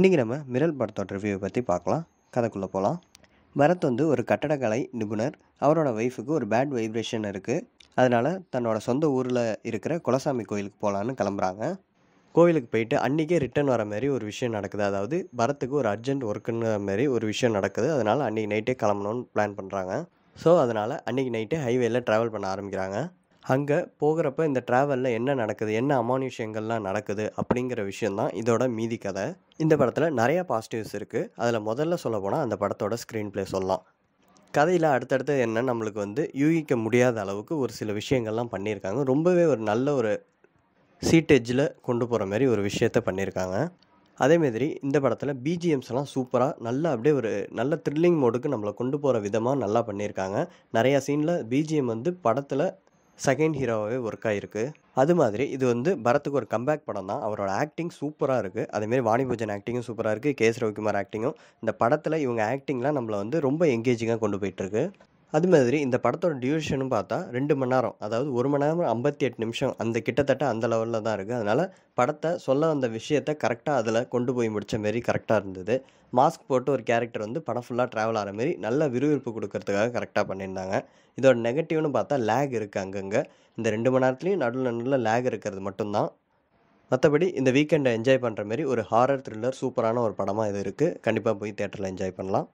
இன்றைக்கி நம்ம மிரல் படத்தோட ரிவ்யூவை பற்றி பார்க்கலாம் கதைக்குள்ளே போகலாம் பரத் வந்து ஒரு கட்டடக்கலை நிபுணர் அவரோட ஒய்ஃபுக்கு ஒரு பேட் வைப்ரேஷன் இருக்குது அதனால் தன்னோட சொந்த ஊரில் இருக்கிற குலசாமி கோயிலுக்கு போகலான்னு கிளம்புறாங்க கோவிலுக்கு போயிட்டு அன்றைக்கே ரிட்டர்ன் வர மாதிரி ஒரு விஷயம் நடக்குது அதாவது பரத்துக்கு ஒரு அர்ஜென்ட் ஒர்க்குன்ற மாதிரி ஒரு விஷயம் நடக்குது அதனால் அன்றைக்கி நைட்டே கிளம்பணும்னு பிளான் பண்ணுறாங்க ஸோ அதனால் அன்றைக்கி நைட்டே ஹைவேல ட்ராவல் பண்ண ஆரம்பிக்கிறாங்க அங்கே போகிறப்ப இந்த ட்ராவலில் என்ன நடக்குது என்ன அமானுஷ்யங்கள்லாம் நடக்குது அப்படிங்கிற விஷயந்தான் இதோட மீதி கதை இந்த படத்தில் நிறையா பாசிட்டிவ்ஸ் இருக்குது அதில் முதல்ல சொல்ல போனால் அந்த படத்தோட ஸ்க்ரீன் ப்ளே சொல்லலாம் கதையில் அடுத்தடுத்து என்ன நம்மளுக்கு வந்து யூகிக்க முடியாத அளவுக்கு ஒரு சில விஷயங்கள்லாம் பண்ணியிருக்காங்க ரொம்பவே ஒரு நல்ல ஒரு சீட்டேஜில் கொண்டு போகிற மாதிரி ஒரு விஷயத்த பண்ணியிருக்காங்க அதேமாதிரி இந்த படத்தில் பிஜிஎம்ஸ்லாம் சூப்பராக நல்லா அப்படியே ஒரு நல்ல த்ரில்லிங் மோடுக்கு நம்மளை கொண்டு போகிற விதமாக நல்லா பண்ணியிருக்காங்க நிறையா சீனில் பிஜிஎம் வந்து படத்தில் செகண்ட் ஹீரோவாகவே ஒர்க் ஆகிருக்கு அது மாதிரி இது வந்து பரத்துக்கு ஒரு கம்பேக் படம் தான் அவரோட ஆக்டிங் சூப்பராக இருக்குது அதேமாரி வாணிபூஜன் ஆக்டிங்கும் சூப்பராக இருக்குது கேஎஸ் ரவிக்குமார் ஆக்டிங்கும் இந்த படத்தில் இவங்க ஆக்டிங்லாம் நம்மளை வந்து ரொம்ப எங்கேஜிங்காக கொண்டு போயிட்டுருக்கு அது மாதிரி இந்த படத்தோட டியூரேஷனும் பார்த்தா ரெண்டு மணி நேரம் அதாவது ஒரு மணி நேரம் ஐம்பத்தி எட்டு நிமிஷம் அந்த கிட்டத்தட்ட அந்த லெவலில் தான் இருக்குது அதனால் படத்தை சொல்ல வந்த விஷயத்த கரெக்டாக அதில் கொண்டு போய் முடித்த மாரி கரெக்டாக இருந்தது மாஸ்க் போட்டு ஒரு கேரக்டர் வந்து படம் ஃபுல்லாக ட்ராவல் ஆகிற மாரி நல்ல விறுவிறுப்பு கொடுக்கறதுக்காக கரெக்டாக பண்ணியிருந்தாங்க இதோட நெகட்டிவ்னு பார்த்தா லேக் இருக்குது அங்கங்கே இந்த ரெண்டு மணி நேரத்துலையும் நடுவில் நடுவில் லேக் இருக்கிறது மட்டும்தான் மற்றபடி இந்த வீக்கெண்டை என்ஜாய் பண்ணுற மாரி ஒரு ஹாரர் த்ரில்லர் சூப்பரான ஒரு படமாக இது இருக்குது கண்டிப்பாக போய் தேட்டரில் என்ஜாய் பண்ணலாம்